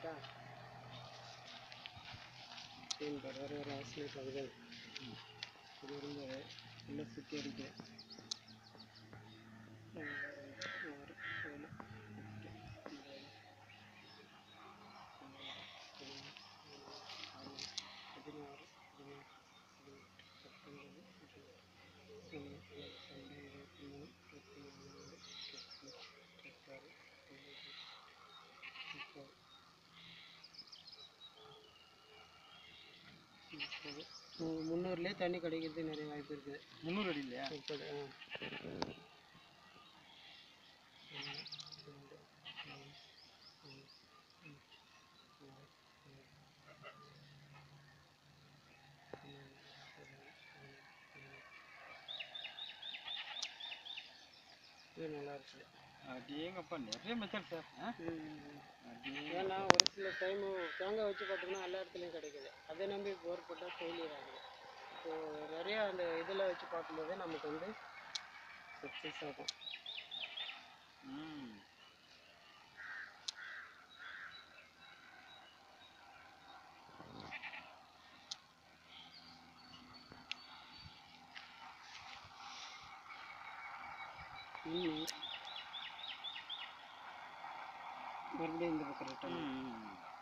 இருக்கா மீன் பாரு வர வர ஆசிலேட் ஆகுது இது இருந்தது நல்லா சுற்றி அடிக்குது ஆறு, ஏழு, எட்டு, ஒன்பது, பதினாறு பதினேழு பதினெட்டு பத்தொன்பது இருபது இருபத்தொன்று இருபத்தி மூணு இருபத்தி நாலு இருபத்தஞ்சு இருபத்தாறு இருபத்தேழு முப்பது முப்பது மு- முந்நூறுலேயே தண்ணி கிடைக்கிறதுக்கு நிறைய வாய்ப்பு இருக்குது முந்நூறு அடி இல்லையா முப்பது ஆ ஒன்று, ரெண்டு, மூணு, நாலு, அஞ்சு, ஆறு, ஏழு, இது நல்லா இருக்குது அடேங்கப்பா நிறைய மெத்தட் சார் ஆ ஏன்னா ஒரு சில டைமு தேங்காய் வச்சு பார்த்தோம்னா எல்லா இடத்துலையும் கிடைக்குது அதை நம்பி போர் போட்டால் ஃபெயிலியர் ஆகுது ஸோ நிறையா அந்த இதில் வச்சு பார்க்கும்போது நமக்கு வந்து சக்ஸஸ் ஆகும் ம் ம் மறுபடியும் இந்த பக்கம் ரிட்டர்ன் ம்